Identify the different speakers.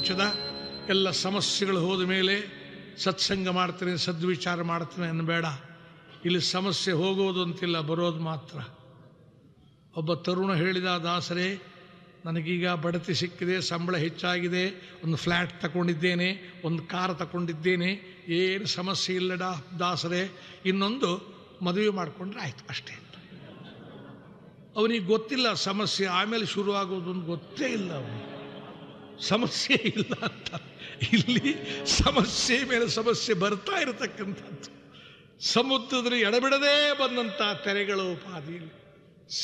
Speaker 1: ಪ್ರಪಂಚದ ಎಲ್ಲ ಸಮಸ್ಯೆಗಳು ಹೋದ ಮೇಲೆ ಸತ್ಸಂಗ ಮಾಡ್ತೇನೆ ಸದ್ವಿಚಾರ ಮಾಡ್ತೇನೆ ಅನ್ನಬೇಡ ಇಲ್ಲಿ ಸಮಸ್ಯೆ ಹೋಗೋದು ಅಂತಿಲ್ಲ ಬರೋದು ಮಾತ್ರ ಒಬ್ಬ ತರುಣ ಹೇಳಿದ ದಾಸರೇ ನನಗೀಗ ಬಡತಿ ಸಿಕ್ಕಿದೆ ಸಂಬಳ ಹೆಚ್ಚಾಗಿದೆ ಒಂದು ಫ್ಲ್ಯಾಟ್ ತಗೊಂಡಿದ್ದೇನೆ ಒಂದು ಕಾರ್ ತಗೊಂಡಿದ್ದೇನೆ ಏನು ಸಮಸ್ಯೆ ಇಲ್ಲಡ ದಾಸರೇ ಇನ್ನೊಂದು ಮದುವೆ ಮಾಡಿಕೊಂಡ್ರೆ ಆಯ್ತು ಅಷ್ಟೇ ಅವನಿಗೆ ಗೊತ್ತಿಲ್ಲ ಸಮಸ್ಯೆ ಆಮೇಲೆ ಶುರುವಾಗೋದು ಅಂತ ಗೊತ್ತೇ ಇಲ್ಲ ಅವನಿಗೆ ಸಮಸ್ಯೆ ಇಲ್ಲ ಅಂತ ಇಲ್ಲಿ ಸಮಸ್ಯೆ ಮೇಲೆ ಸಮಸ್ಯೆ ಬರ್ತಾ ಇರತಕ್ಕಂಥದ್ದು ಸಮುದ್ರದಲ್ಲಿ ಎಡಬಿಡದೇ ಬಂದಂಥ ತೆರೆಗಳು ಪಾದಿಯಲ್ಲಿ